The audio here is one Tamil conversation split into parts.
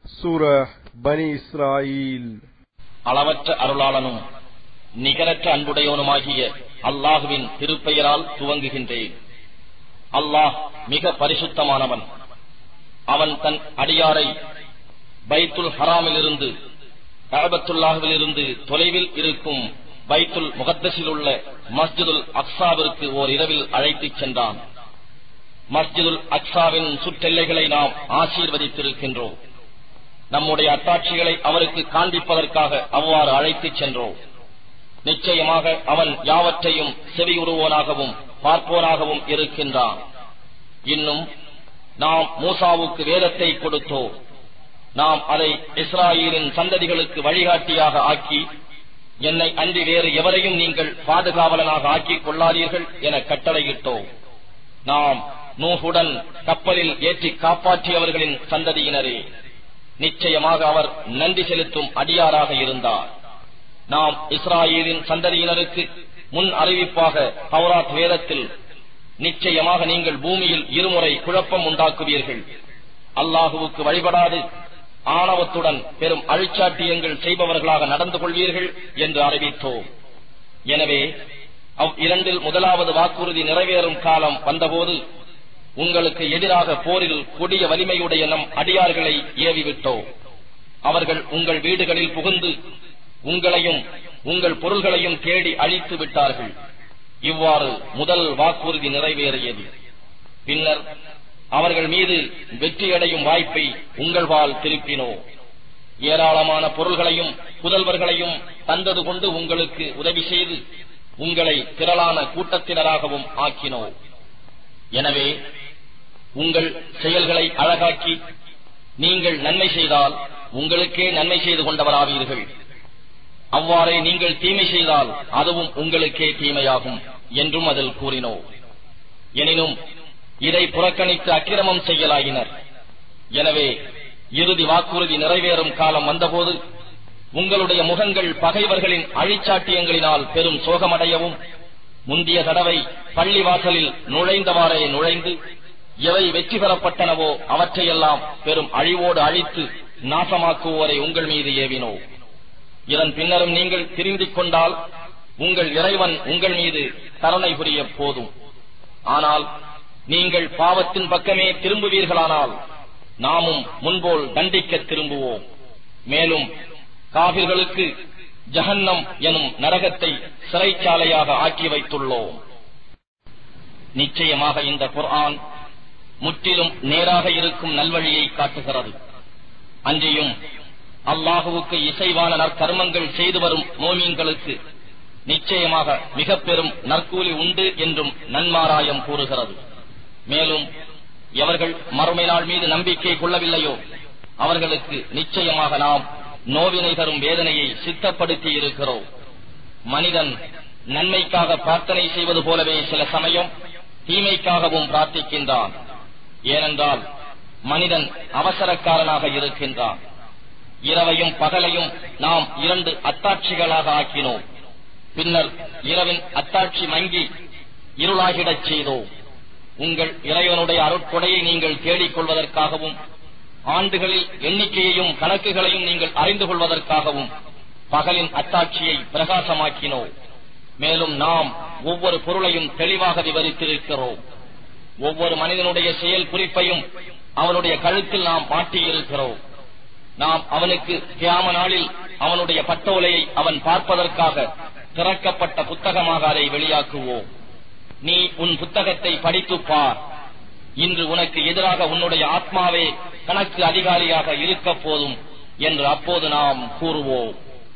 சூரா பனி இஸ்ராயில் அளவற்ற அருளாளனும் நிகரற்ற அன்புடையவனுமாகிய அல்லாஹுவின் திருப்பெயரால் துவங்குகின்றேன் அல்லாஹ் மிக பரிசுத்தமானவன் அவன் தன் அடியாரை பைத்துல் ஹராமிலிருந்து கஅபத்துல்லாஹுவிலிருந்து தொலைவில் இருக்கும் பைத்துல் முகத்தஸில் உள்ள மஸ்ஜிதுல் அக்ஸாவிற்கு ஓர் இரவில் அழைத்துச் சென்றான் மஸ்ஜிதுல் அக்ஸாவின் சுற்றெல்லைகளை நாம் ஆசீர்வதித்திருக்கின்றோம் நம்முடைய அத்தாட்சிகளை அவருக்கு காண்பிப்பதற்காக அவ்வாறு அழைத்துச் சென்றோம் நிச்சயமாக அவன் யாவற்றையும் செவியுறுவோனாகவும் பார்ப்போனாகவும் இருக்கின்றான் இன்னும் நாம் மூசாவுக்கு வேதத்தை கொடுத்தோம் நாம் அதை இஸ்ராயலின் சந்ததிகளுக்கு வழிகாட்டியாக ஆக்கி என்னை அன்றி வேறு எவரையும் நீங்கள் பாதுகாவலனாக ஆக்கிக் கொள்ளாதீர்கள் என கட்டளையிட்டோம் நாம் நூஹுடன் கப்பலில் ஏற்றி காப்பாற்றியவர்களின் சந்ததியினரே நிச்சயமாக அவர் நன்றி செலுத்தும் அடியாராக இருந்தார் நாம் இஸ்ராயலின் சந்ததியினருக்கு முன் அறிவிப்பாக தௌராத் வேதத்தில் நிச்சயமாக நீங்கள் பூமியில் இருமுறை குழப்பம் உண்டாக்குவீர்கள் அல்லாஹுவுக்கு வழிபடாது ஆணவத்துடன் பெரும் அழிச்சாட்டியங்கள் செய்பவர்களாக நடந்து கொள்வீர்கள் என்று அறிவித்தோம் எனவே அவ் இரண்டில் முதலாவது வாக்குறுதி நிறைவேறும் காலம் வந்தபோது உங்களுக்கு எதிராக போரில் கொடிய வலிமையுடைய நம் அடியார்களை ஏவிவிட்டோம் அவர்கள் உங்கள் வீடுகளில் புகுந்து உங்களையும் உங்கள் பொருள்களையும் தேடி அழித்து விட்டார்கள் இவ்வாறு முதல் வாக்குறுதி நிறைவேறியது பின்னர் அவர்கள் மீது வெற்றியடையும் வாய்ப்பை உங்கள் வாழ் திருப்பினோ ஏராளமான பொருள்களையும் புதல்வர்களையும் தந்தது கொண்டு உங்களுக்கு உதவி செய்து உங்களை திரளான கூட்டத்தினராகவும் ஆக்கினோ எனவே உங்கள் செயல்களை அழகாக்கி நீங்கள் நன்மை செய்தால் உங்களுக்கே நன்மை செய்து கொண்டவராவீர்கள் அவ்வாறே நீங்கள் தீமை செய்தால் அதுவும் உங்களுக்கே தீமையாகும் என்றும் அதில் கூறினோ எனினும் இதை புறக்கணித்து அக்கிரமம் செய்யலாயினர் எனவே இறுதி வாக்குறுதி நிறைவேறும் காலம் வந்தபோது உங்களுடைய முகங்கள் பகைவர்களின் அழிச்சாட்டியங்களினால் பெரும் சோகமடையவும் முந்திய தடவை பள்ளிவாசலில் நுழைந்தவாறே நுழைந்து எவை வெற்றி பெறப்பட்டனவோ அவற்றையெல்லாம் பெரும் அழிவோடு அழித்து நாசமாக்குவோரை உங்கள் மீது ஏவினோ இதன் பின்னரும் நீங்கள் திருந்திக் கொண்டால் உங்கள் இறைவன் உங்கள் மீது கருணை புரிய போதும் ஆனால் நீங்கள் பாவத்தின் பக்கமே திரும்புவீர்களானால் நாமும் முன்போல் தண்டிக்க திரும்புவோம் மேலும் காவிர்களுக்கு ஜஹன்னம் எனும் நரகத்தை சிறைச்சாலையாக ஆக்கி வைத்துள்ளோம் நிச்சயமாக இந்த குர்ஆன் முற்றிலும் நேராக இருக்கும் நல்வழியை காட்டுகிறது அன்றியும் அல்லாஹுவுக்கு இசைவான நற்கர்மங்கள் செய்து வரும் மோமீன்களுக்கு நிச்சயமாக மிக பெரும் நற்கூலி உண்டு என்றும் நன்மாராயம் கூறுகிறது மேலும் எவர்கள் மறுமை நாள் மீது நம்பிக்கை கொள்ளவில்லையோ அவர்களுக்கு நிச்சயமாக நாம் நோவினை தரும் வேதனையை சித்தப்படுத்தி இருக்கிறோம் மனிதன் நன்மைக்காக பிரார்த்தனை செய்வது போலவே சில சமயம் தீமைக்காகவும் பிரார்த்திக்கின்றான் ஏனென்றால் மனிதன் அவசரக்காரனாக இருக்கின்றான் இரவையும் பகலையும் நாம் இரண்டு அத்தாட்சிகளாக ஆக்கினோம் பின்னர் இரவின் அத்தாட்சி மங்கி இருளாகிடச் செய்தோம் உங்கள் இறைவனுடைய அருட்கொடையை நீங்கள் தேடிக் கொள்வதற்காகவும் ஆண்டுகளில் எண்ணிக்கையையும் கணக்குகளையும் நீங்கள் அறிந்து கொள்வதற்காகவும் பகலின் அத்தாட்சியை பிரகாசமாக்கினோம் மேலும் நாம் ஒவ்வொரு பொருளையும் தெளிவாக விவரித்திருக்கிறோம் ஒவ்வொரு மனிதனுடைய செயல் குறிப்பையும் அவனுடைய கழுத்தில் நாம் மாட்டியிருக்கிறோம் நாம் அவனுக்கு கியாம நாளில் அவனுடைய பட்டோலையை அவன் பார்ப்பதற்காக திறக்கப்பட்ட புத்தகமாக அதை வெளியாக்குவோம் நீ உன் புத்தகத்தை படித்துப் பார் இன்று உனக்கு எதிராக உன்னுடைய ஆத்மாவே கணக்கு அதிகாரியாக இருக்க போதும் என்று அப்போது நாம் கூறுவோம்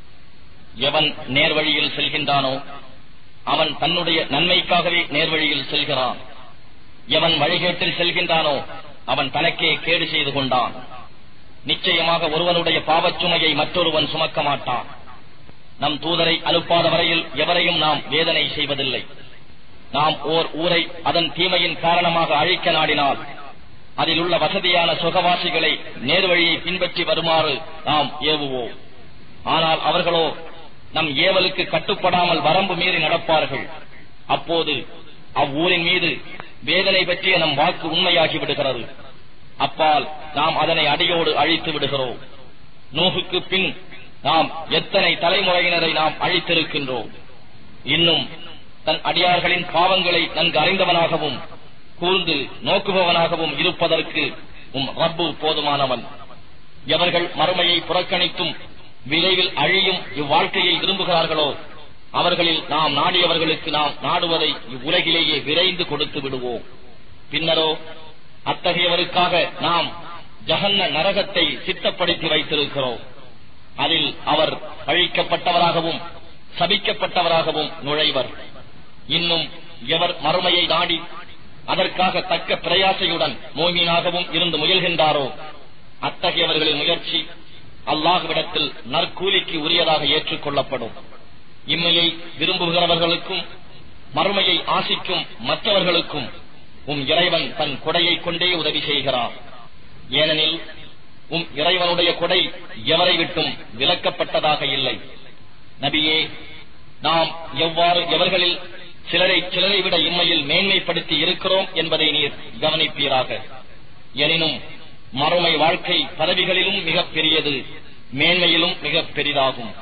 எவன் நேர்வழியில் செல்கின்றானோ அவன் தன்னுடைய நன்மைக்காகவே நேர்வழியில் செல்கிறான் எவன் வழிகேட்டில் செல்கின்றானோ அவன் தனக்கே கேடு செய்து கொண்டான் நிச்சயமாக ஒருவனுடைய பாவச்சுமையை மற்றொருவன் சுமக்க மாட்டான் நம் தூதரை அனுப்பாத வரையில் எவரையும் நாம் வேதனை செய்வதில்லை நாம் ஓர் ஊரை அதன் தீமையின் காரணமாக அழிக்க நாடினால் அதில் உள்ள வசதியான சுகவாசிகளை நேர்வழியை பின்பற்றி வருமாறு நாம் ஏவுவோம் ஆனால் அவர்களோ நம் ஏவலுக்கு கட்டுப்படாமல் வரம்பு மீறி நடப்பார்கள் அப்போது அவ்வூரின் மீது வேதனை பற்றிய நம் வாக்கு உண்மையாகி விடுகிறது அப்பால் நாம் அதனை அடியோடு அழித்து விடுகிறோம் நூகுக்கு பின் நாம் எத்தனை தலைமுறையினரை நாம் அழித்திருக்கின்றோம் இன்னும் தன் அடியார்களின் பாவங்களை நன்கு அறிந்தவனாகவும் கூர்ந்து நோக்குபவனாகவும் இருப்பதற்கு உம் ரப்பு போதுமானவன் எவர்கள் மறுமையை புறக்கணித்தும் விரைவில் அழியும் இவ்வாழ்க்கையை விரும்புகிறார்களோ அவர்களில் நாம் நாடியவர்களுக்கு நாம் நாடுவதை இவ்வுலகிலேயே விரைந்து கொடுத்து விடுவோம் பின்னரோ அத்தகையவருக்காக நாம் ஜகன்ன நரகத்தை சித்தப்படுத்தி வைத்திருக்கிறோம் அதில் அவர் அழிக்கப்பட்டவராகவும் சபிக்கப்பட்டவராகவும் நுழைவர் இன்னும் எவர் மறுமையை நாடி அதற்காக தக்க பிரயாசையுடன் மோமீனாகவும் இருந்து முயல்கின்றாரோ அத்தகையவர்களின் முயற்சி அல்லாஹுவிடத்தில் நற்கூலிக்கு உரியதாக ஏற்றுக்கொள்ளப்படும் இம்மையை விரும்புகிறவர்களுக்கும் மறுமையை ஆசிக்கும் மற்றவர்களுக்கும் உம் இறைவன் தன் கொடையை கொண்டே உதவி செய்கிறார் ஏனெனில் உம் இறைவனுடைய கொடை எவரை விட்டும் விலக்கப்பட்டதாக இல்லை நபியே நாம் எவ்வாறு எவர்களில் சிலரை சிலரை விட இம்மையில் மேன்மைப்படுத்தி இருக்கிறோம் என்பதை நீர் கவனிப்பீராக எனினும் மறுமை வாழ்க்கை பதவிகளிலும் மிகப் பெரியது மேன்மையிலும் மிகப் பெரிதாகும்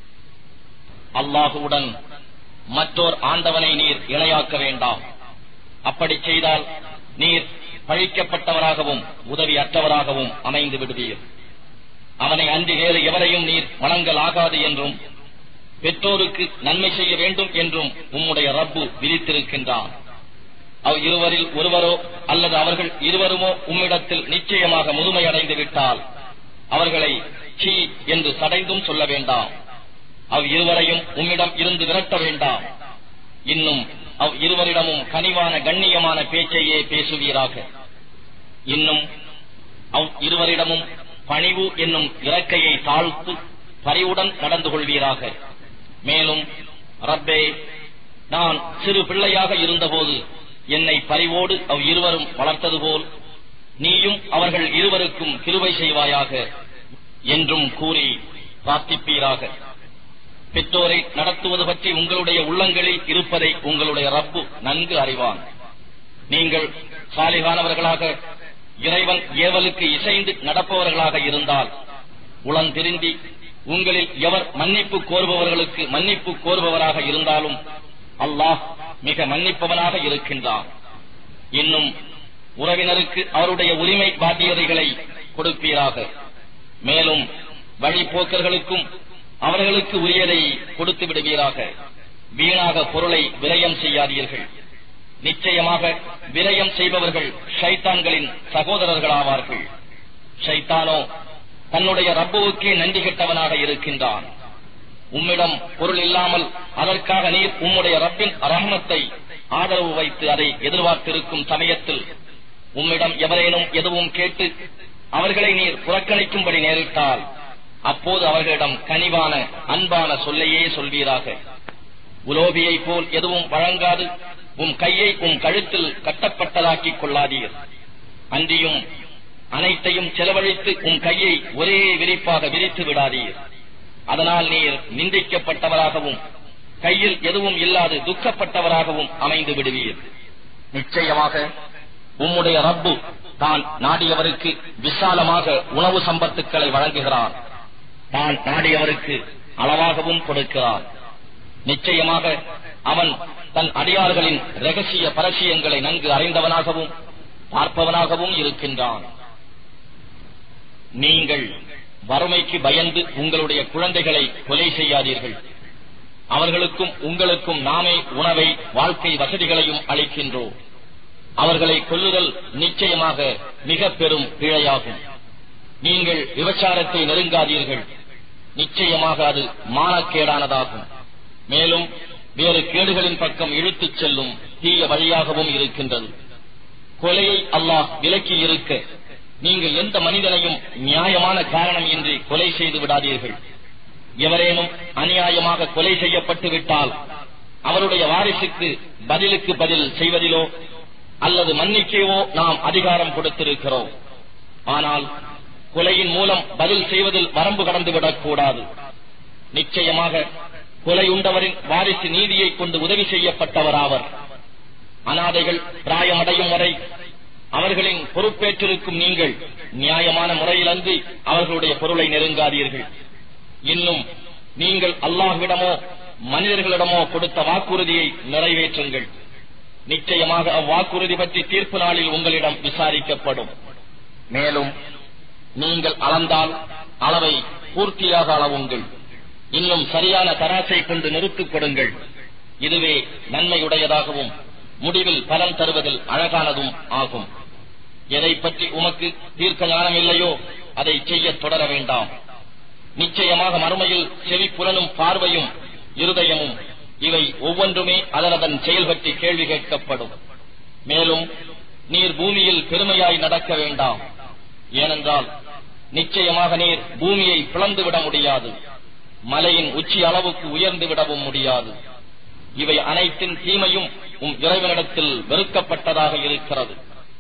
அல்லாஹுவுடன் மற்றோர் ஆண்டவனை நீர் இணையாக்க வேண்டாம் அப்படி செய்தால் நீர் பழிக்கப்பட்டவராகவும் உதவி அற்றவராகவும் அமைந்து விடுவீர் அவனை அன்றி வேறு எவரையும் நீர் வணங்கலாகாது என்றும் பெற்றோருக்கு நன்மை செய்ய வேண்டும் என்றும் உம்முடைய ரப்பு விதித்திருக்கின்றான் அவ் இருவரில் ஒருவரோ அல்லது அவர்கள் இருவருமோ உம்மிடத்தில் நிச்சயமாக முதுமை அடைந்து விட்டால் அவர்களை சீ என்று சடைந்தும் சொல்ல வேண்டாம் அவ் இருவரையும் உம்மிடம் இருந்து விரட்ட வேண்டாம் இன்னும் அவ் இருவரிடமும் கனிவான கண்ணியமான பேச்சையே பேசுவீராக இன்னும் அவ் இருவரிடமும் பணிவு என்னும் இறக்கையை தாழ்த்து பரிவுடன் நடந்து கொள்வீராக மேலும் ரப்பே நான் சிறு பிள்ளையாக இருந்தபோது என்னை பரிவோடு அவ் இருவரும் வளர்த்தது போல் நீயும் அவர்கள் இருவருக்கும் கிருபை செய்வாயாக என்றும் கூறி பிரார்த்திப்பீராக பெற்றோரை நடத்துவது பற்றி உங்களுடைய உள்ளங்களில் இருப்பதை உங்களுடைய ரப்பு நன்கு அறிவான் நீங்கள் சாலிகானவர்களாக இறைவன் ஏவலுக்கு இசைந்து நடப்பவர்களாக இருந்தால் உளந்திருந்தி உங்களில் எவர் மன்னிப்பு கோருபவர்களுக்கு மன்னிப்பு கோருபவராக இருந்தாலும் அல்லாஹ் மிக மன்னிப்பவனாக இருக்கின்றான் இன்னும் உறவினருக்கு அவருடைய உரிமை பாத்தியதைகளை கொடுப்பீராக மேலும் வழிபோக்கர்களுக்கும் அவர்களுக்கு உரியதை கொடுத்து விடுவீராக வீணாக பொருளை விரயம் செய்யாதீர்கள் நிச்சயமாக விரயம் செய்பவர்கள் ஷைத்தான்களின் சகோதரர்களாவார்கள் ஷைத்தானோ தன்னுடைய ரப்புவுக்கே நன்றி கெட்டவனாக இருக்கின்றான் உம்மிடம் பொருள் இல்லாமல் அதற்காக நீர் உம்முடைய ரப்பின் ரஹமத்தை ஆதரவு வைத்து அதை எதிர்பார்த்திருக்கும் சமயத்தில் உம்மிடம் எவரேனும் எதுவும் கேட்டு அவர்களை நீர் புறக்கணிக்கும்படி நேரிட்டால் அப்போது அவர்களிடம் கனிவான அன்பான சொல்லையே சொல்வீராக உலோபியை போல் எதுவும் வழங்காது உம் கையை உம் கழுத்தில் கட்டப்பட்டதாக்கிக் கொள்ளாதீர் அன்றியும் அனைத்தையும் செலவழித்து உம் கையை ஒரே விரிப்பாக விரித்து விடாதீர் அதனால் நீர் நிந்திக்கப்பட்டவராகவும் கையில் எதுவும் இல்லாது துக்கப்பட்டவராகவும் அமைந்து விடுவீர் நிச்சயமாக உம்முடைய ரப்பு தான் நாடியவருக்கு விசாலமாக உணவு சம்பத்துக்களை வழங்குகிறான் தான் நாடியவருக்கு அளவாகவும் கொடுக்கிறான் நிச்சயமாக அவன் தன் அடியார்களின் ரகசிய பரசியங்களை நன்கு அறிந்தவனாகவும் பார்ப்பவனாகவும் இருக்கின்றான் நீங்கள் வறுமைக்கு பயந்து உங்களுடைய குழந்தைகளை கொலை செய்யாதீர்கள் அவர்களுக்கும் உங்களுக்கும் நாமே உணவை வாழ்க்கை வசதிகளையும் அளிக்கின்றோம் அவர்களை கொல்லுதல் நிச்சயமாக மிக பெரும் பிழையாகும் நீங்கள் விபச்சாரத்தை நெருங்காதீர்கள் நிச்சயமாக அது மானக்கேடானதாகும் மேலும் வேறு கேடுகளின் பக்கம் இழுத்துச் செல்லும் தீய வழியாகவும் இருக்கின்றது கொலையை அல்லாஹ் விலக்கி இருக்க நீங்கள் எந்த மனிதனையும் நியாயமான காரணம் இன்றி கொலை செய்து விடாதீர்கள் எவரேனும் அநியாயமாக கொலை செய்யப்பட்டு விட்டால் அவருடைய வாரிசுக்கு பதிலுக்கு பதில் செய்வதிலோ அல்லது மன்னிக்கவோ நாம் அதிகாரம் கொடுத்திருக்கிறோம் ஆனால் கொலையின் மூலம் பதில் செய்வதில் வரம்பு கடந்துவிடக் கூடாது நிச்சயமாக கொலை உண்டவரின் வாரிசு நீதியை கொண்டு உதவி செய்யப்பட்டவராவர் அனாதைகள் பிராயமடையும் வரை அவர்களின் பொறுப்பேற்றிருக்கும் நீங்கள் நியாயமான முறையில் அன்றி அவர்களுடைய பொருளை நெருங்காதீர்கள் இன்னும் நீங்கள் அல்லாஹ்விடமோ மனிதர்களிடமோ கொடுத்த வாக்குறுதியை நிறைவேற்றுங்கள் நிச்சயமாக அவ்வாக்குறுதி பற்றி தீர்ப்பு நாளில் உங்களிடம் விசாரிக்கப்படும் மேலும் நீங்கள் அளந்தால் அளவை பூர்த்தியாக அளவுங்கள் இன்னும் சரியான தராசை கொண்டு நிறுத்திக் கொடுங்கள் இதுவே நன்மையுடையதாகவும் முடிவில் பலன் தருவதில் அழகானதும் ஆகும் எதை பற்றி உமக்கு தீர்க்க ஞானம் இல்லையோ அதை செய்ய தொடர வேண்டாம் நிச்சயமாக மறுமையில் செவி புலனும் பார்வையும் இருதயமும் இவை ஒவ்வொன்றுமே அதனதன் செயல் பற்றி கேள்வி கேட்கப்படும் மேலும் நீர் பூமியில் பெருமையாய் நடக்க வேண்டாம் ஏனென்றால் நிச்சயமாக நீர் பூமியை பிளந்து விட முடியாது மலையின் உச்சி அளவுக்கு உயர்ந்து விடவும் முடியாது இவை அனைத்தின் தீமையும் உம் இறைவனிடத்தில் வெறுக்கப்பட்டதாக இருக்கிறது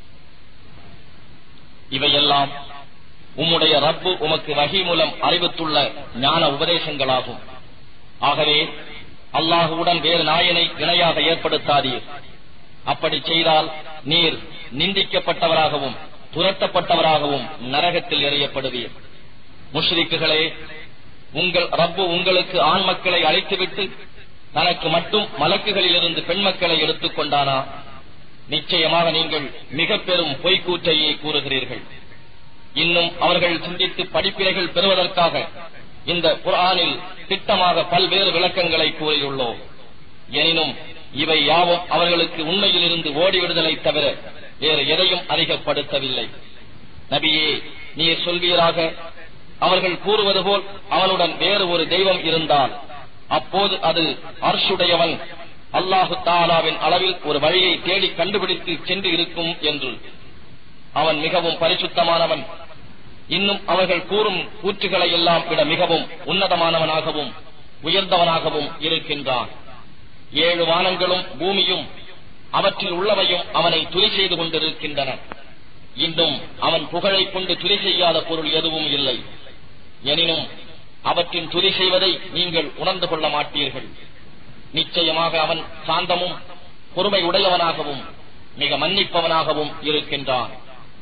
இவையெல்லாம் உம்முடைய ரப்பு உமக்கு வகி மூலம் அறிவித்துள்ள ஞான உபதேசங்களாகும் ஆகவே அல்லாஹுவுடன் வேறு நாயனை இணையாக ஏற்படுத்தாதீர் அப்படி செய்தால் நீர் நிந்திக்கப்பட்டவராகவும் துரத்தப்பட்டவராகவும் நரகத்தில் எறியப்படுவீர் முஷ்ரிக்குகளே உங்கள் ரப்பு உங்களுக்கு ஆண் மக்களை அழைத்துவிட்டு தனக்கு மட்டும் மலக்குகளிலிருந்து பெண் மக்களை எடுத்துக் கொண்டானா நிச்சயமாக நீங்கள் மிக பெரும் பொய்க்கூற்றையே கூறுகிறீர்கள் இன்னும் அவர்கள் சிந்தித்து படிப்பினைகள் பெறுவதற்காக இந்த குர்ஆனில் திட்டமாக பல்வேறு விளக்கங்களை கூறியுள்ளோம் எனினும் இவை யாவும் அவர்களுக்கு உண்மையிலிருந்து ஓடிவிடுதலை தவிர வேறு எதையும் அதிகப்படுத்தவில்லை நபியே நீர் சொல்வீராக அவர்கள் கூறுவது போல் அவனுடன் வேறு ஒரு தெய்வம் இருந்தால் அப்போது அது அர்ஷுடையவன் அல்லாஹு தாலாவின் அளவில் ஒரு வழியை தேடி கண்டுபிடித்து சென்று இருக்கும் என்று அவன் மிகவும் பரிசுத்தமானவன் இன்னும் அவர்கள் கூறும் கூற்றுகளை எல்லாம் விட மிகவும் உன்னதமானவனாகவும் உயர்ந்தவனாகவும் இருக்கின்றான் ஏழு வானங்களும் பூமியும் அவற்றில் உள்ளவையும் அவனை துணி செய்து கொண்டிருக்கின்றன இன்னும் அவன் புகழைக் கொண்டு துணி செய்யாத பொருள் எதுவும் இல்லை எனினும் அவற்றின் துதி செய்வதை நீங்கள் உணர்ந்து கொள்ள மாட்டீர்கள் நிச்சயமாக அவன் சாந்தமும் பொறுமை உடையவனாகவும் மிக மன்னிப்பவனாகவும் இருக்கின்றான்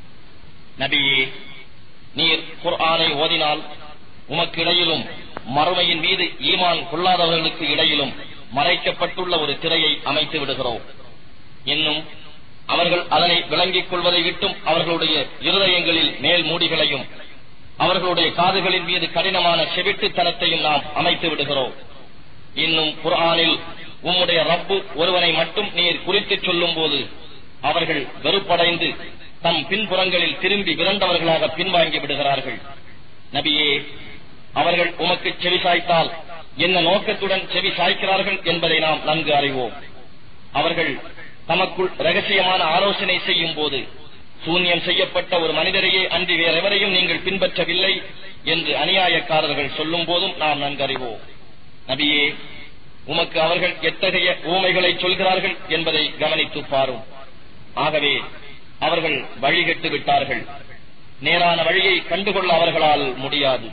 நபியே நீர் குர்ஆனை ஓதினால் உமக்கு இடையிலும் மறுமையின் மீது ஈமான் கொள்ளாதவர்களுக்கு இடையிலும் மறைக்கப்பட்டுள்ள ஒரு திரையை அமைத்து விடுகிறோம் இன்னும் அவர்கள் அதனை விளங்கிக் கொள்வதை விட்டும் அவர்களுடைய இருதயங்களில் மேல் மூடிகளையும் அவர்களுடைய காதுகளின் மீது கடினமான செவிட்டுத்தனத்தையும் நாம் அமைத்து விடுகிறோம் இன்னும் குர்ஆனில் உம்முடைய ரப்பு ஒருவனை மட்டும் நீர் குறித்துச் சொல்லும் போது அவர்கள் வெறுப்படைந்து தம் பின்புறங்களில் திரும்பி விரண்டவர்களாக பின்வாங்கி விடுகிறார்கள் நபியே அவர்கள் உமக்கு செவி சாய்த்தால் என்ன நோக்கத்துடன் செவி சாய்க்கிறார்கள் என்பதை நாம் நன்கு அறிவோம் அவர்கள் தமக்குள் ரகசியமான ஆலோசனை செய்யும் போது சூன்யம் செய்யப்பட்ட ஒரு மனிதரையே அன்றி வேறெவரையும் நீங்கள் பின்பற்றவில்லை என்று அநியாயக்காரர்கள் சொல்லும் போதும் நாம் நன்கறிவோம் நபியே உமக்கு அவர்கள் எத்தகைய ஊமைகளை சொல்கிறார்கள் என்பதை கவனித்து பாரும் ஆகவே அவர்கள் வழிகட்டு விட்டார்கள் நேரான வழியை கண்டுகொள்ள அவர்களால் முடியாது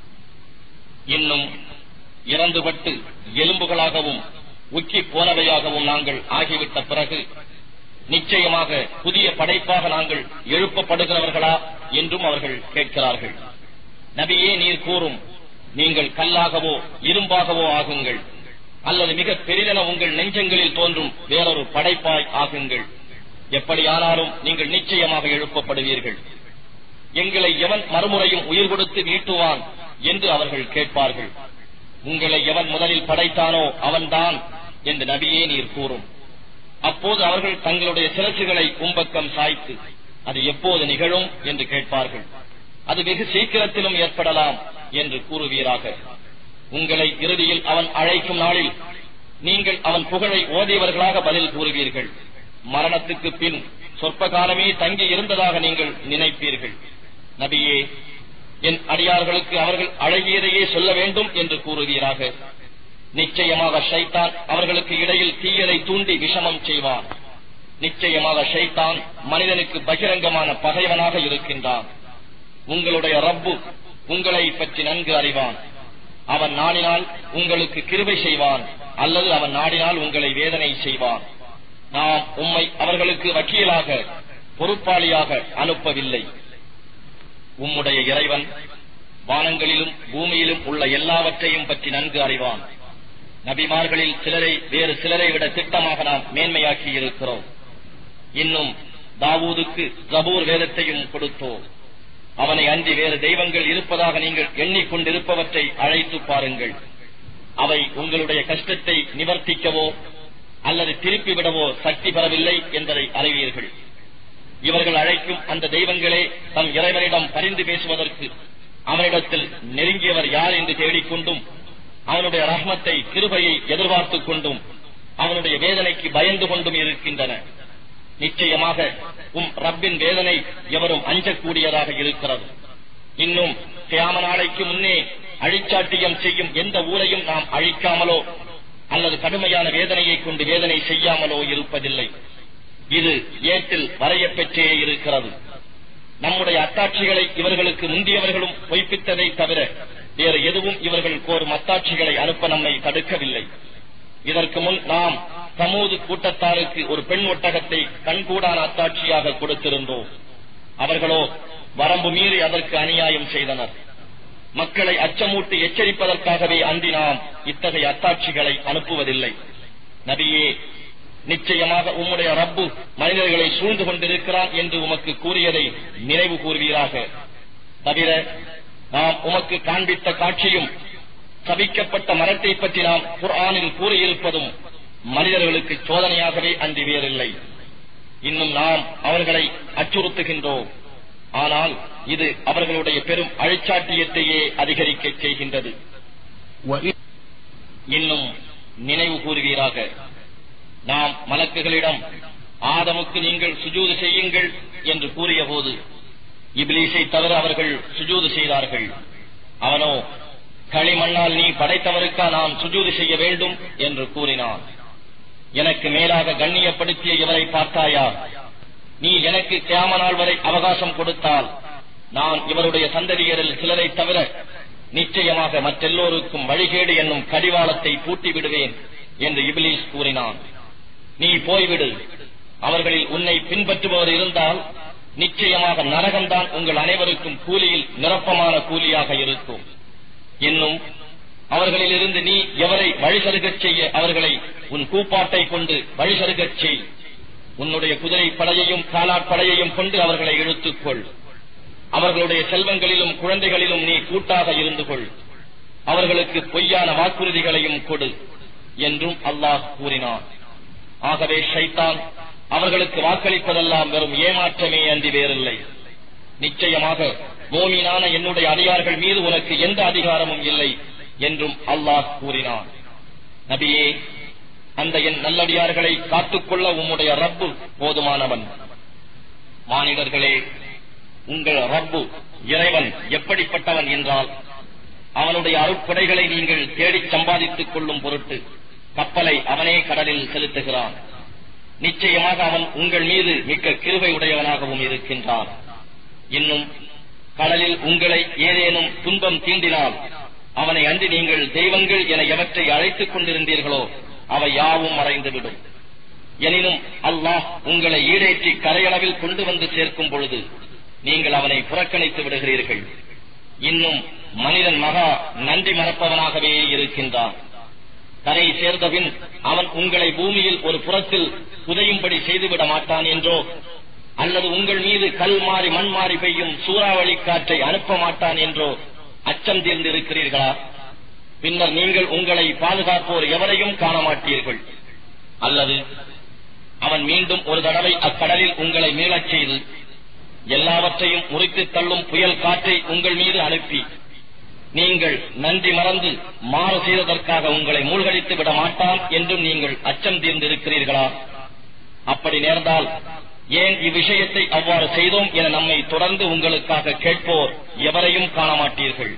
இன்னும் இறந்துபட்டு எலும்புகளாகவும் உக்கி போனவையாகவும் நாங்கள் ஆகிவிட்ட பிறகு நிச்சயமாக புதிய படைப்பாக நாங்கள் எழுப்பப்படுகிறவர்களா என்றும் அவர்கள் கேட்கிறார்கள் நபியே நீர் கூறும் நீங்கள் கல்லாகவோ இரும்பாகவோ ஆகுங்கள் அல்லது மிக பெரிதென உங்கள் நெஞ்சங்களில் தோன்றும் வேறொரு படைப்பாய் ஆகுங்கள் எப்படியானாலும் நீங்கள் நிச்சயமாக எழுப்பப்படுவீர்கள் எங்களை எவன் மறுமுறையும் உயிர் கொடுத்து நீட்டுவான் என்று அவர்கள் கேட்பார்கள் உங்களை எவன் முதலில் படைத்தானோ அவன்தான் என்று நபியே நீர் கூறும் அப்போது அவர்கள் தங்களுடைய சிறச்சுகளை உம்பக்கம் சாய்த்து அது எப்போது நிகழும் என்று கேட்பார்கள் அது வெகு சீக்கிரத்திலும் ஏற்படலாம் என்று கூறுவீராக உங்களை இறுதியில் அவன் அழைக்கும் நாளில் நீங்கள் அவன் புகழை ஓதியவர்களாக பதில் கூறுவீர்கள் மரணத்துக்கு பின் சொற்ப காலமே தங்கி இருந்ததாக நீங்கள் நினைப்பீர்கள் நபியே என் அடியார்களுக்கு அவர்கள் அழகியதையே சொல்ல வேண்டும் என்று கூறுவீராக நிச்சயமாக ஷைத்தான் அவர்களுக்கு இடையில் தீயதை தூண்டி விஷமம் செய்வான் நிச்சயமாக ஷைத்தான் மனிதனுக்கு பகிரங்கமான பகைவனாக இருக்கின்றான் உங்களுடைய ரப்பு உங்களை பற்றி நன்கு அறிவான் அவன் நாடினால் உங்களுக்கு கிருபை செய்வான் அல்லது அவன் நாடினால் உங்களை வேதனை செய்வான் நாம் உம்மை அவர்களுக்கு வக்கீலாக பொறுப்பாளியாக அனுப்பவில்லை உம்முடைய இறைவன் வானங்களிலும் பூமியிலும் உள்ள எல்லாவற்றையும் பற்றி நன்கு அறிவான் நபிமார்களில் சிலரை வேறு சிலரை விட திட்டமாக நாம் மேன்மையாக்கி இருக்கிறோம் இன்னும் தாவூதுக்கு ஜபூர் வேதத்தையும் கொடுத்தோம் அவனை அன்றி வேறு தெய்வங்கள் இருப்பதாக நீங்கள் எண்ணிக்கொண்டிருப்பவற்றை அழைத்து பாருங்கள் அவை உங்களுடைய கஷ்டத்தை நிவர்த்திக்கவோ அல்லது திருப்பி விடவோ சக்தி பெறவில்லை என்பதை அறிவீர்கள் இவர்கள் அழைக்கும் அந்த தெய்வங்களே தம் இறைவனிடம் பரிந்து பேசுவதற்கு அவனிடத்தில் நெருங்கியவர் யார் என்று தேடிக்கொண்டும் அவனுடைய ரஹ்மத்தை கிருபையை எதிர்பார்த்துக் கொண்டும் அவனுடைய வேதனைக்கு பயந்து கொண்டும் இருக்கின்றன நிச்சயமாக உம் ரப்பின் வேதனை எவரும் அஞ்சக்கூடியதாக இருக்கிறது இன்னும் கியாம நாளைக்கு முன்னே அழிச்சாட்டியம் செய்யும் எந்த ஊரையும் நாம் அழிக்காமலோ அல்லது கடுமையான வேதனையை கொண்டு வேதனை செய்யாமலோ இருப்பதில்லை இது ஏட்டில் வரையப்பெற்றே இருக்கிறது நம்முடைய அத்தாட்சிகளை இவர்களுக்கு முந்தியவர்களும் பொய்ப்பித்ததை தவிர வேறு எதுவும் இவர்கள் கோரும் அத்தாட்சிகளை அனுப்ப நம்மை தடுக்கவில்லை இதற்கு முன் நாம் சமூது கூட்டத்தாருக்கு ஒரு பெண் ஒட்டகத்தை கண்கூடான அத்தாட்சியாக கொடுத்திருந்தோம் அவர்களோ வரம்பு மீறி அதற்கு அநியாயம் செய்தனர் மக்களை அச்சமூட்டி எச்சரிப்பதற்காகவே அன்றி நாம் இத்தகைய அத்தாட்சிகளை அனுப்புவதில்லை நபியே நிச்சயமாக உம்முடைய ரப்பு மனிதர்களை சூழ்ந்து கொண்டிருக்கிறான் என்று உமக்கு கூறியதை நினைவு கூறுவீராக தவிர நாம் உமக்கு காண்பித்த காட்சியும் சபிக்கப்பட்ட மரத்தை பற்றி நாம் குர்ஆனில் கூறியிருப்பதும் மனிதர்களுக்கு சோதனையாகவே அன்றி வேறில்லை இன்னும் நாம் அவர்களை அச்சுறுத்துகின்றோம் ஆனால் இது அவர்களுடைய பெரும் அழிச்சாட்டியத்தையே அதிகரிக்கச் செய்கின்றது وإذ இன்னும் நினைவு கூறுவீராக நாம் மலக்குகளிடம் ஆதமுக்கு நீங்கள் சுஜூது செய்யுங்கள் என்று கூறிய போது இப்லீஸை தவிர அவர்கள் சுஜூது செய்தார்கள் அவனோ களிமண்ணால் நீ படைத்தவருக்கா நான் சுஜூது செய்ய வேண்டும் என்று கூறினான் எனக்கு மேலாக கண்ணியப்படுத்திய இவரை பார்த்தாயா நீ எனக்கு கியாம நாள் வரை அவகாசம் கொடுத்தால் நான் இவருடைய சந்ததியரில் சிலரை தவிர நிச்சயமாக மற்றெல்லோருக்கும் வழிகேடு என்னும் கடிவாளத்தை பூட்டி விடுவேன் என்று இபிலீஸ் கூறினான் நீ போய்விடு அவர்களில் உன்னை பின்பற்றுபவர் இருந்தால் நிச்சயமாக நரகம்தான் உங்கள் அனைவருக்கும் கூலியில் நிரப்பமான கூலியாக இருக்கும் இன்னும் அவர்களிலிருந்து நீ எவரை வழிசருகச் செய்ய அவர்களை உன் கூப்பாட்டை கொண்டு வழிசருகச் செய் உன்னுடைய குதிரை படையையும் காலாட்படையையும் கொண்டு அவர்களை இழுத்துக்கொள் அவர்களுடைய செல்வங்களிலும் குழந்தைகளிலும் நீ கூட்டாக இருந்து கொள் அவர்களுக்கு பொய்யான வாக்குறுதிகளையும் கொடு என்றும் அல்லாஹ் கூறினான் ஆகவே ஷைத்தான் அவர்களுக்கு வாக்களிப்பதெல்லாம் வெறும் ஏமாற்றமே அன்றி வேறில்லை நிச்சயமாக மோமீனான என்னுடைய அடியார்கள் மீது உனக்கு எந்த அதிகாரமும் இல்லை என்றும் அல்லாஹ் கூறினான் நபியே அந்த என் நல்லடியார்களை காத்துக்கொள்ள உம்முடைய ரப்பு போதுமானவன் மானிடர்களே உங்கள் ரப்பு இறைவன் எப்படிப்பட்டவன் என்றால் அவனுடைய அருட்கொடைகளை நீங்கள் தேடிச் சம்பாதித்துக் கொள்ளும் பொருட்டு கப்பலை அவனே கடலில் செலுத்துகிறான் நிச்சயமாக அவன் உங்கள் மீது மிக்க கிருபை உடையவனாகவும் இருக்கின்றான் இன்னும் கடலில் உங்களை ஏதேனும் துன்பம் தீண்டினால் அவனை அன்றி நீங்கள் தெய்வங்கள் என எவற்றை அழைத்துக் கொண்டிருந்தீர்களோ அவை யாவும் மறைந்துவிடும் எனினும் அல்லாஹ் உங்களை ஈடேற்றி கரையளவில் கொண்டு வந்து சேர்க்கும் பொழுது நீங்கள் அவனை புறக்கணித்து விடுகிறீர்கள் இன்னும் மனிதன் மகா நன்றி மறப்பவனாகவே இருக்கின்றான் கரை சேர்ந்தபின் அவன் உங்களை பூமியில் ஒரு புறத்தில் புதையும்படி செய்துவிட மாட்டான் என்றோ அல்லது உங்கள் மீது கல் மாறி மண் மாறி பெய்யும் சூறாவளி காற்றை அனுப்ப மாட்டான் என்றோ அச்சம் தீர்ந்திருக்கிறீர்களா பின்னர் நீங்கள் உங்களை பாதுகாப்போர் எவரையும் காண மாட்டீர்கள் அல்லது அவன் மீண்டும் ஒரு தடவை அக்கடலில் உங்களை மீளச் செய்து எல்லாவற்றையும் முறித்துத் தள்ளும் புயல் காற்றை உங்கள் மீது அனுப்பி நீங்கள் நன்றி மறந்து மாறு செய்ததற்காக உங்களை மூழ்கடித்து விட மாட்டான் என்றும் நீங்கள் அச்சம் தீர்ந்திருக்கிறீர்களா அப்படி நேர்ந்தால் ஏன் இவ்விஷயத்தை அவ்வாறு செய்தோம் என நம்மை தொடர்ந்து உங்களுக்காக கேட்போர் எவரையும் காண மாட்டீர்கள்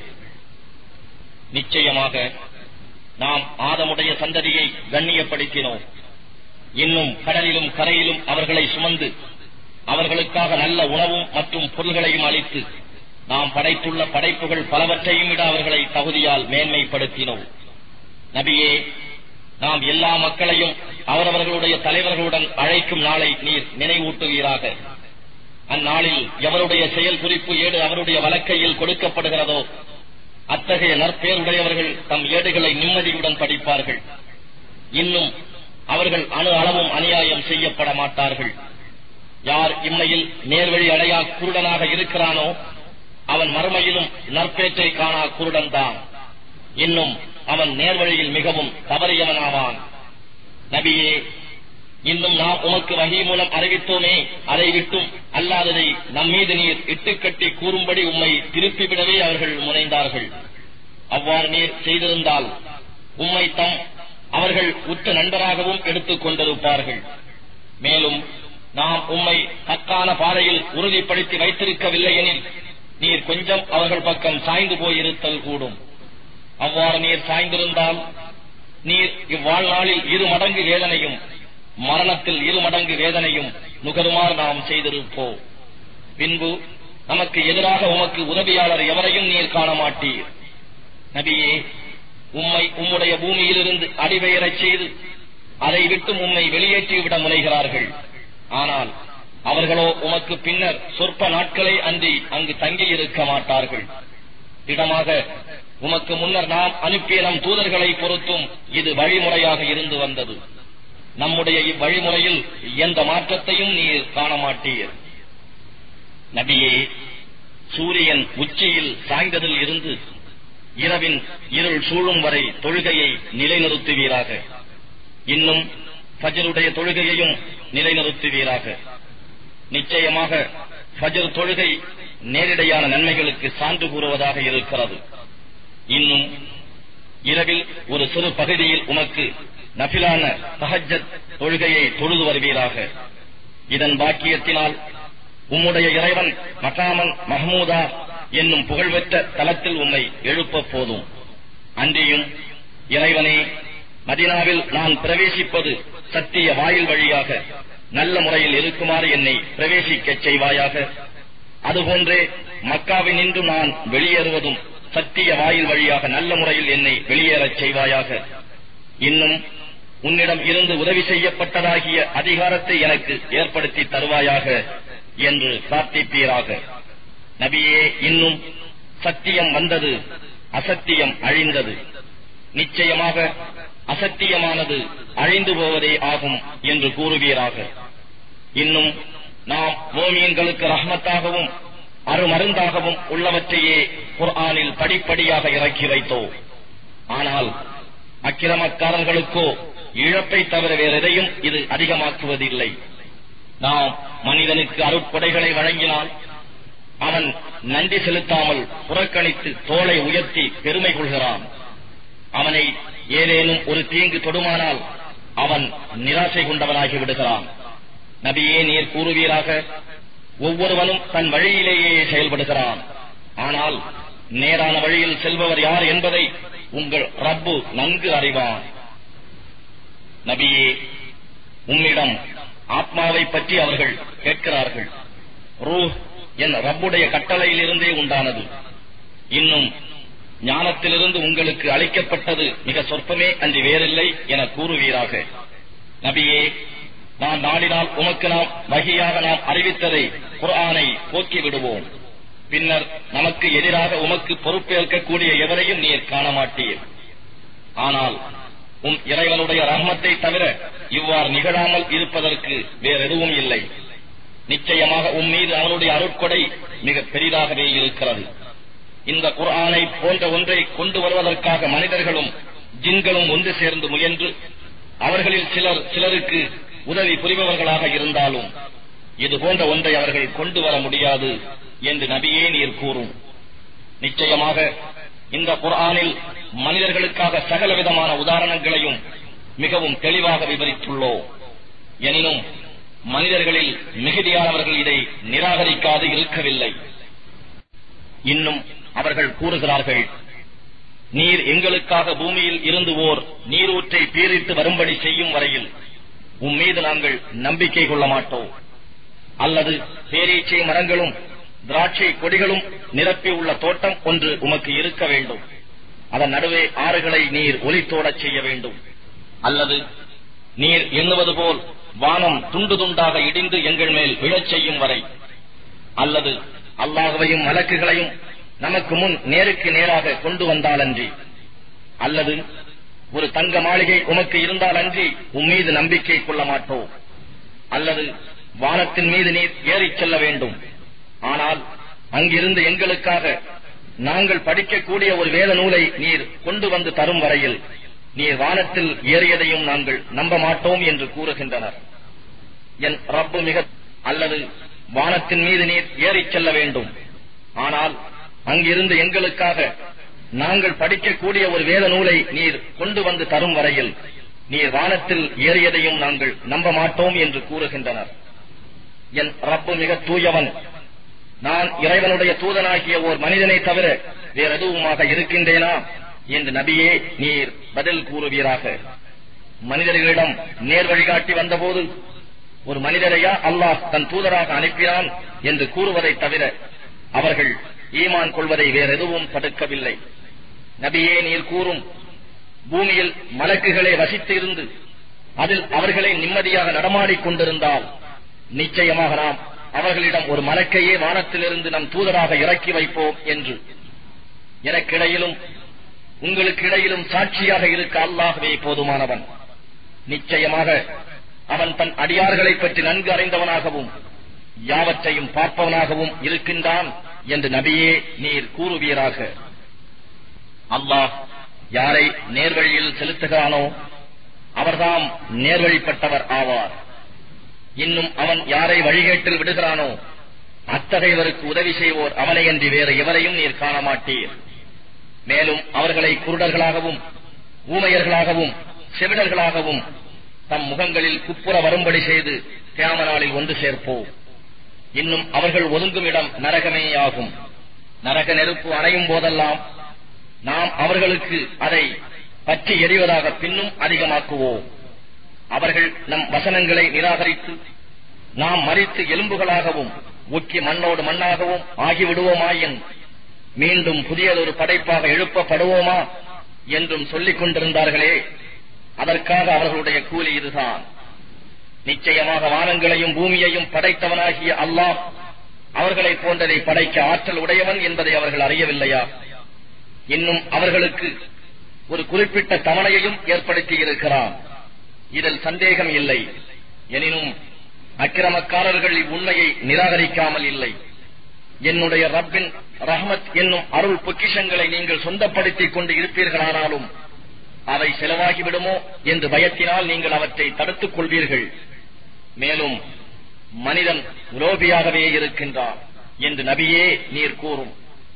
நிச்சயமாக நாம் ஆதமுடைய சந்ததியை கண்ணியப்படுத்தினோம் இன்னும் கடலிலும் கரையிலும் அவர்களை சுமந்து அவர்களுக்காக நல்ல உணவும் மற்றும் பொருள்களையும் அளித்து நாம் படைத்துள்ள படைப்புகள் பலவற்றையும் விட அவர்களை தகுதியால் மேன்மைப்படுத்தினோம் நபியே நாம் எல்லா மக்களையும் அவரவர்களுடைய தலைவர்களுடன் அழைக்கும் நாளை நீர் நினைவூட்டுவீராக அந்நாளில் எவருடைய செயல் குறிப்பு ஏடு அவருடைய வழக்கையில் கொடுக்கப்படுகிறதோ அத்தகைய நற்பேருடையவர்கள் தம் ஏடுகளை நிம்மதியுடன் படிப்பார்கள் இன்னும் அவர்கள் அணு அளவும் அநியாயம் செய்யப்பட மாட்டார்கள் யார் இம்மையில் நேர்வழி அடையா குருடனாக இருக்கிறானோ அவன் மறுமையிலும் நற்பேற்றை காணா குருடன்தான் இன்னும் அவன் நேர்வழியில் மிகவும் தவறியவனாவான் நபியே இன்னும் நாம் உமக்கு வகை மூலம் அறிவித்தோமே அதை விட்டும் அல்லாததை நம்மீது நீர் இட்டுக்கட்டி கூறும்படி உம்மை திருப்பிவிடவே அவர்கள் முனைந்தார்கள் அவ்வாறு நீர் செய்திருந்தால் உம்மை தம் அவர்கள் உற்ற நண்பராகவும் எடுத்துக் கொண்டிருப்பார்கள் மேலும் நாம் உம்மை தக்கான பாதையில் உறுதிப்படுத்தி வைத்திருக்கவில்லை எனில் நீர் கொஞ்சம் அவர்கள் பக்கம் சாய்ந்து போயிருத்தல் கூடும் அவ்வாறு நீர் சாய்ந்திருந்தால் நீர் இவ்வாழ்நாளில் இரு மடங்கு வேதனையும் மரணத்தில் இரு மடங்கு வேதனையும் நுகருமாறு நாம் செய்திருப்போம் பின்பு நமக்கு எதிராக உமக்கு உதவியாளர் எவரையும் நீர் காண மாட்டீர் நபியே உம்மை உம்முடைய பூமியிலிருந்து அடிபெயரச் செய்து அதை விட்டு உம்மை வெளியேற்றிவிட முனைகிறார்கள் ஆனால் அவர்களோ உமக்கு பின்னர் சொற்ப நாட்களே அன்றி அங்கு தங்கியிருக்க மாட்டார்கள் இடமாக உமக்கு முன்னர் நாம் அனுப்பிய நம் தூதர்களை பொறுத்தும் இது வழிமுறையாக இருந்து வந்தது நம்முடைய இவ்வழிமுறையில் எந்த மாற்றத்தையும் நீர் காண மாட்டீர் நபியே சூரியன் உச்சியில் சாய்ந்ததில் இருந்து இரவின் இருள் சூழும் வரை தொழுகையை நிலைநிறுத்துவீராக இன்னும் ஃபஜருடைய தொழுகையையும் நிலைநிறுத்துவீராக நிச்சயமாக ஃபஜர் தொழுகை நேரிடையான நன்மைகளுக்கு சான்று கூறுவதாக இருக்கிறது இன்னும் இரவில் ஒரு சிறு பகுதியில் உமக்கு நபிலான தஹஜத் தொழுகையை தொழுது வருவீராக இதன் பாக்கியத்தினால் உம்முடைய இறைவன் மகாமன் மஹமூதா என்னும் புகழ்பெற்ற தலத்தில் உம்மை எழுப்ப போதும் அன்றியும் இறைவனே மதினாவில் நான் பிரவேசிப்பது சத்திய வாயில் வழியாக நல்ல முறையில் இருக்குமாறு என்னை பிரவேசிக்கச் செய்வாயாக அதுபோன்றே மக்காவினின்று நான் வெளியேறுவதும் சத்திய வாயில் வழியாக நல்ல முறையில் என்னை வெளியேறச் செய்வாயாக இன்னும் உன்னிடம் இருந்து உதவி செய்யப்பட்டதாகிய அதிகாரத்தை எனக்கு ஏற்படுத்தி தருவாயாக என்று பிரார்த்திப்பீராக நபியே இன்னும் சத்தியம் வந்தது அசத்தியம் அழிந்தது நிச்சயமாக அசத்தியமானது அழிந்து போவதே ஆகும் என்று கூறுவீராக இன்னும் நாம் மோமியங்களுக்கு ரஹ்மத்தாகவும் அருமருந்தாகவும் உள்ளவற்றையே குர்ஆனில் படிப்படியாக இறக்கி வைத்தோம் ஆனால் அக்கிரமக்காரர்களுக்கோ இழப்பை தவிர வேறெதையும் இது அதிகமாக்குவதில்லை நாம் மனிதனுக்கு அருட்கொடைகளை வழங்கினால் அவன் நன்றி செலுத்தாமல் புறக்கணித்து தோளை உயர்த்தி பெருமை கொள்கிறான் அவனை ஏதேனும் ஒரு தீங்கு தொடுமானால் அவன் நிராசை கொண்டவனாகி விடுகிறான் நபியே நீர் கூறுவீராக ஒவ்வொருவனும் தன் வழியிலேயே செயல்படுகிறான் ஆனால் நேரான வழியில் செல்பவர் யார் என்பதை உங்கள் ரப்பு நன்கு அறிவான் நபியே உம்மிடம் ஆத்மாவை பற்றி அவர்கள் கேட்கிறார்கள் ரூஹ் என் ரப்புடைய கட்டளையிலிருந்தே உண்டானது இன்னும் ஞானத்திலிருந்து உங்களுக்கு அளிக்கப்பட்டது மிக சொற்பமே அன்றி வேறில்லை என கூறுவீராக நபியே நான் நாடினால் உமக்கு நாம் வகையாக நாம் அறிவித்ததை குர்ஆனை போக்கி விடுவோம் பின்னர் நமக்கு எதிராக உமக்கு பொறுப்பேற்கக்கூடிய எவரையும் நீர் காண மாட்டீர் ஆனால் உம் இறைவனுடைய ரஹ்மத்தை தவிர இவ்வாறு நிகழாமல் இருப்பதற்கு வேறெதுவும் இல்லை நிச்சயமாக உம் மீது அவனுடைய அருட்கொடை மிக பெரிதாகவே இருக்கிறது இந்த குர்ஆனை போன்ற ஒன்றை கொண்டு வருவதற்காக மனிதர்களும் ஜின்களும் ஒன்று சேர்ந்து முயன்று அவர்களில் சிலர் சிலருக்கு உதவி புரிபவர்களாக இருந்தாலும் இது போன்ற ஒன்றை அவர்கள் கொண்டு வர முடியாது என்று நபியே நீர் கூறும் நிச்சயமாக இந்த குர்ஆனில் மனிதர்களுக்காக சகல விதமான உதாரணங்களையும் மிகவும் தெளிவாக விவரித்துள்ளோம் எனினும் மனிதர்களில் மிகுதியானவர்கள் இதை நிராகரிக்காது இருக்கவில்லை இன்னும் அவர்கள் கூறுகிறார்கள் நீர் எங்களுக்காக பூமியில் இருந்து ஓர் நீரூற்றை பீரிட்டு வரும்படி செய்யும் வரையில் உம்மீது நாங்கள் நம்பிக்கை கொள்ள மாட்டோம் அல்லது பேரீச்சை மரங்களும் திராட்சை கொடிகளும் நிரப்பியுள்ள தோட்டம் ஒன்று உமக்கு இருக்க வேண்டும் அதன் நடுவே ஆறுகளை நீர் ஒலித்தோடச் செய்ய வேண்டும் அல்லது நீர் எண்ணுவது போல் வானம் துண்டு துண்டாக இடிந்து எங்கள் மேல் விழச் செய்யும் வரை அல்லது அல்லாஹுவையும் மலக்குகளையும் நமக்கு முன் நேருக்கு நேராக கொண்டு வந்தாலன்றி அல்லது ஒரு தங்க மாளிகை உமக்கு இருந்தாலன்றி உம்மீது நம்பிக்கை கொள்ள மாட்டோம் அல்லது வானத்தின் மீது நீர் ஏறிச் செல்ல வேண்டும் ஆனால் அங்கிருந்து எங்களுக்காக நாங்கள் படிக்கக்கூடிய ஒரு வேத நூலை நீர் கொண்டு வந்து தரும் வரையில் நீர் வானத்தில் ஏறியதையும் நாங்கள் நம்ப மாட்டோம் என்று கூறுகின்றனர் என் ரப்பு மிக அல்லது வானத்தின் மீது நீர் ஏறிச் செல்ல வேண்டும் ஆனால் அங்கிருந்து எங்களுக்காக நாங்கள் படிக்கக்கூடிய ஒரு வேத நூலை நீர் கொண்டு வந்து தரும் வரையில் நீர் வானத்தில் ஏறியதையும் நாங்கள் நம்ப மாட்டோம் என்று கூறுகின்றனர் என் ரப்பு மிக தூயவன் நான் இறைவனுடைய தூதனாகிய ஓர் மனிதனை தவிர வேற எதுவுமாக இருக்கின்றேனா என்று நபியே நீர் பதில் கூறுவீராக மனிதர்களிடம் நேர் வழிகாட்டி வந்தபோது ஒரு மனிதரையா அல்லாஹ் தன் தூதராக அனுப்பினான் என்று கூறுவதை தவிர அவர்கள் ஈமான் கொள்வதை வேற எதுவும் தடுக்கவில்லை நபியே நீர் கூறும் பூமியில் மலக்குகளே வசித்து இருந்து அதில் அவர்களே நிம்மதியாக நடமாடிக் கொண்டிருந்தால் நிச்சயமாக நாம் அவர்களிடம் ஒரு மலக்கையே வானத்திலிருந்து நம் தூதராக இறக்கி வைப்போம் என்று எனக்கிடையிலும் உங்களுக்கு இடையிலும் சாட்சியாக இருக்க அல்லாகவே போதுமானவன் நிச்சயமாக அவன் தன் அடியார்களை பற்றி நன்கு அறிந்தவனாகவும் யாவற்றையும் பார்ப்பவனாகவும் இருக்கின்றான் என்று நபியே நீர் கூறுவீராக அல்லாஹ் யாரை நேர்வழியில் செலுத்துகிறானோ அவர்தாம் நேர்வழிப்பட்டவர் ஆவார் இன்னும் அவன் யாரை வழிகேட்டில் விடுகிறானோ அத்தகையவருக்கு உதவி செய்வோர் அவனையன்றி வேறு எவரையும் நீர் காண மாட்டீர் மேலும் அவர்களை குருடர்களாகவும் ஊமையர்களாகவும் செவிடர்களாகவும் தம் முகங்களில் குப்புற வரும்படி செய்து தியாம நாளில் ஒன்று சேர்ப்போம் இன்னும் அவர்கள் ஒதுங்கும் இடம் நரகமேயாகும் நரக நெருப்பு அணையும் போதெல்லாம் நாம் அவர்களுக்கு அதை பற்றி எறிவதாக பின்னும் அதிகமாக்குவோம் அவர்கள் நம் வசனங்களை நிராகரித்து நாம் மறித்து எலும்புகளாகவும் ஒக்கி மண்ணோடு மண்ணாகவும் ஆகிவிடுவோமாயின் மீண்டும் புதியதொரு படைப்பாக எழுப்பப்படுவோமா என்றும் சொல்லிக் கொண்டிருந்தார்களே அதற்காக அவர்களுடைய கூலி இதுதான் நிச்சயமாக வானங்களையும் பூமியையும் படைத்தவனாகிய அல்லாஹ் அவர்களை போன்றதை படைக்க ஆற்றல் உடையவன் என்பதை அவர்கள் அறியவில்லையா இன்னும் அவர்களுக்கு ஒரு குறிப்பிட்ட தவணையையும் ஏற்படுத்தி இருக்கிறான் இதில் சந்தேகம் இல்லை எனினும் அக்கிரமக்காரர்கள் இவ்வுண்மையை நிராகரிக்காமல் இல்லை என்னுடைய ரப்பின் ரஹ்மத் என்னும் அருள் பொக்கிஷங்களை நீங்கள் சொந்தப்படுத்திக் கொண்டு இருப்பீர்களானாலும் அவை செலவாகிவிடுமோ என்று பயத்தினால் நீங்கள் அவற்றை தடுத்துக் கொள்வீர்கள் மேலும் மனிதன் உலோபியாகவே இருக்கின்றான் என்று நபியே நீர் கூறும்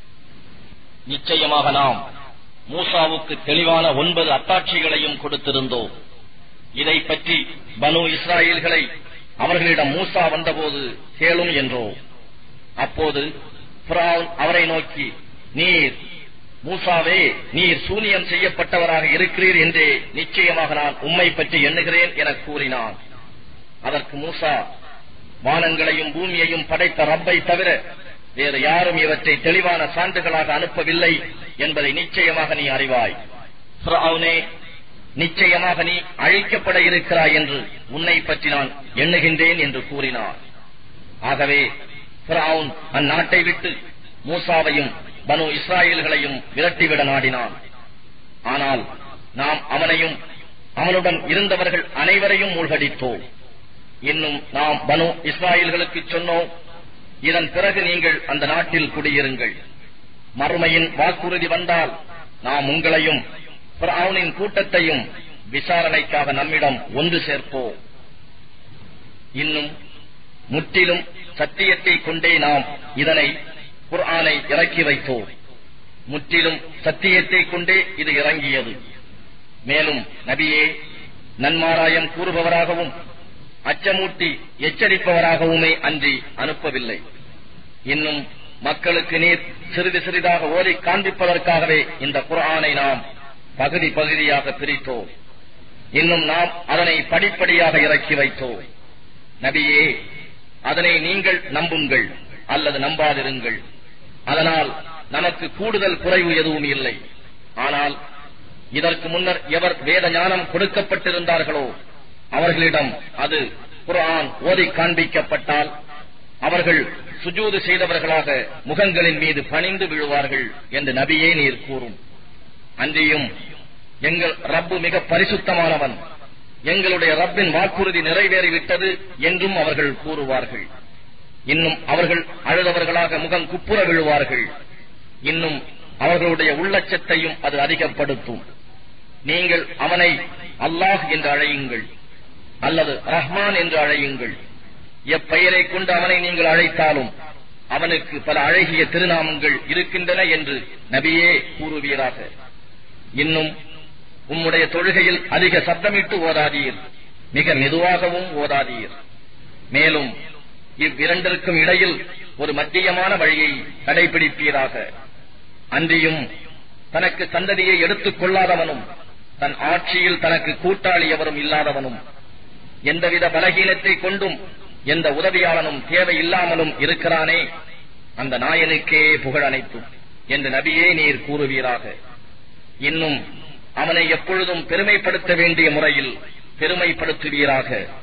நிச்சயமாக நாம் மூசாவுக்கு தெளிவான ஒன்பது அத்தாட்சிகளையும் கொடுத்திருந்தோம் இதை பற்றி பனு இஸ்ராயல்களை அவர்களிடம் மூசா வந்தபோது கேளும் என்றோ அப்போது ஃபிரௌன் அவரை நோக்கி நீர் மூசாவே நீர் சூனியம் செய்யப்பட்டவராக இருக்கிறீர் என்றே நிச்சயமாக நான் உம்மை பற்றி எண்ணுகிறேன் என கூறினான் அதற்கு மூசா வானங்களையும் பூமியையும் படைத்த ரப்பை தவிர வேறு யாரும் இவற்றை தெளிவான சான்றுகளாக அனுப்பவில்லை என்பதை நிச்சயமாக நீ அறிவாய் ஃபிரௌனே நிச்சயமாக நீ அழிக்கப்பட இருக்கிறாய் என்று உன்னை பற்றி நான் எண்ணுகின்றேன் என்று கூறினார் ஆகவே ஃபிரௌன் அந்நாட்டை விட்டு மூசாவையும் பனு இஸ்ராயல்களையும் விரட்டிவிட நாடினான் ஆனால் நாம் அவனையும் அவனுடன் இருந்தவர்கள் அனைவரையும் மூழ்கடித்தோம் இன்னும் நாம் பனு இஸ்ராயல்களுக்கு சொன்னோம் இதன் பிறகு நீங்கள் அந்த நாட்டில் குடியிருங்கள் மறுமையின் வாக்குறுதி வந்தால் நாம் உங்களையும் பிரவுனின் கூட்டத்தையும் விசாரணைக்காக நம்மிடம் ஒன்று சேர்ப்போம் இன்னும் முற்றிலும் சத்தியத்தை கொண்டே நாம் இதனை குர்ஆனை இறக்கி வைத்தோம் முற்றிலும் சத்தியத்தை கொண்டே இது இறங்கியது மேலும் நபியே நன்மாராயம் கூறுபவராகவும் அச்சமூட்டி எச்சரிப்பவராகவுமே அன்றி அனுப்பவில்லை இன்னும் மக்களுக்கு நீர் சிறிது சிறிதாக ஓதி காண்பிப்பதற்காகவே இந்த குர்ஆனை நாம் பகுதி பகுதியாக பிரித்தோம் இன்னும் நாம் அதனை படிப்படியாக இறக்கி வைத்தோம் நபியே அதனை நீங்கள் நம்புங்கள் அல்லது நம்பாதிருங்கள் அதனால் நமக்கு கூடுதல் குறைவு எதுவும் இல்லை ஆனால் இதற்கு முன்னர் எவர் வேத ஞானம் கொடுக்கப்பட்டிருந்தார்களோ அவர்களிடம் அது குர்ஆன் ஓதி காண்பிக்கப்பட்டால் அவர்கள் சுஜூது செய்தவர்களாக முகங்களின் மீது பணிந்து விழுவார்கள் என்று நபியே நீர் கூறும் அன்றியும் எங்கள் ரப்பு மிக பரிசுத்தமானவன் எங்களுடைய ரப்பின் வாக்குறுதி நிறைவேறிவிட்டது என்றும் அவர்கள் கூறுவார்கள் இன்னும் அவர்கள் அழுதவர்களாக முகம் குப்புற விழுவார்கள் இன்னும் அவர்களுடைய உள்ளச்சத்தையும் அது அதிகப்படுத்தும் நீங்கள் அவனை அல்லாஹ் என்று அழையுங்கள் அல்லது ரஹ்மான் என்று அழையுங்கள் எப்பெயரை கொண்டு அவனை நீங்கள் அழைத்தாலும் அவனுக்கு பல அழகிய திருநாமங்கள் இருக்கின்றன என்று நபியே கூறுவீராக இன்னும் உம்முடைய தொழுகையில் அதிக சத்தமிட்டு ஓதாதீர் மிக மெதுவாகவும் ஓதாதீர் மேலும் இவ்விரண்டிற்கும் இடையில் ஒரு மத்தியமான வழியை கடைபிடிப்பீராக அன்றியும் தனக்கு சந்ததியை எடுத்துக் கொள்ளாதவனும் தன் ஆட்சியில் தனக்கு கூட்டாளி எவரும் இல்லாதவனும் எந்தவித பலகீனத்தை கொண்டும் எந்த உதவியாளனும் தேவையில்லாமலும் இருக்கிறானே அந்த நாயனுக்கே புகழ் அனைத்தும் என்று நபியே நீர் கூறுவீராக இன்னும் அவனை எப்பொழுதும் பெருமைப்படுத்த வேண்டிய முறையில் பெருமைப்படுத்துவீராக